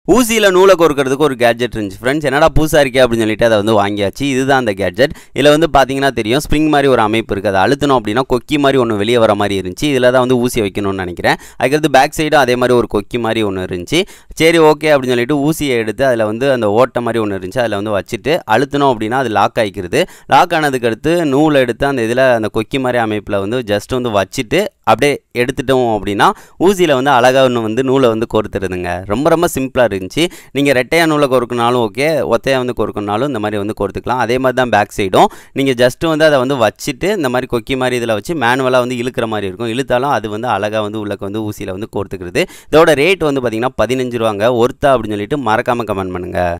ஊசியில் நூலை கோர்க்கறதுக்கு ஒரு கேட்ஜெட் இருந்துச்சு ஃப்ரெண்ட்ஸ் என்னடா புதுசாக இருக்கே அப்படின்னு சொல்லிட்டு அதை வந்து வாங்கியாச்சு இதுதான் அந்த கேட்ஜெட் இதில் வந்து பார்த்தீங்கன்னா தெரியும் ஸ்ப்ரிங் மாதிரி ஒரு அமைப்பு இருக்குது அதை அழுத்தணும் அப்படின்னா கொக்கி மாதிரி ஒன்று வெளியே வர மாதிரி இருந்துச்சு இதில் தான் வந்து ஊசி வைக்கணும்னு நினைக்கிறேன் அதுக்கடுத்து பேக் சைடும் அதே மாதிரி ஒரு கொக்கி மாதிரி ஒன்று இருந்துச்சு சரி ஓகே அப்படின்னு சொல்லிட்டு ஊசியை எடுத்து அதில் வந்து அந்த ஓட்டை மாதிரி ஒன்று இருந்துச்சு அதில் வந்து வச்சுட்டு அழுத்தணும் அப்படின்னா அது லாக் ஆகிக்கிறது லாக் ஆனதுக்கு அடுத்து நூலை எடுத்து அந்த இதில் அந்த கொக்கி மாதிரி அமைப்பில் வந்து ஜஸ்ட் வந்து வச்சுட்டு அப்படியே எடுத்துட்டோம் அப்படின்னா ஊசியில் வந்து அழகாக ஒன்று வந்து நூலை வந்து கோர்த்துருதுங்க ரொம்ப ரொம்ப சிம்பிளாக இருந்துச்சு நீங்கள் ரெட்டையாக நூலை கோர்க்கனாலும் ஓகே ஒத்தையாக வந்து கோர்க்கணுனாலும் இந்த மாதிரி வந்து கோர்த்துக்கலாம் அதே மாதிரி தான் பேக் சைடும் நீங்கள் ஜஸ்ட்டு வந்து அதை வந்து வச்சுட்டு இந்த மாதிரி கொக்கி மாதிரி இதில் வச்சு மேனுவலாக வந்து இழுக்கிற மாதிரி இருக்கும் இழுத்தாலும் அது வந்து அழகாக வந்து உள்ளக்க வந்து ஊசியில் வந்து கோர்த்துக்கிறது இதோட ரேட் வந்து பார்த்திங்கன்னா பதினஞ்சு ரூபாங்க ஒர்த்தா அப்படின்னு சொல்லிட்டு மறக்காமல் கமெண்ட் பண்ணுங்கள்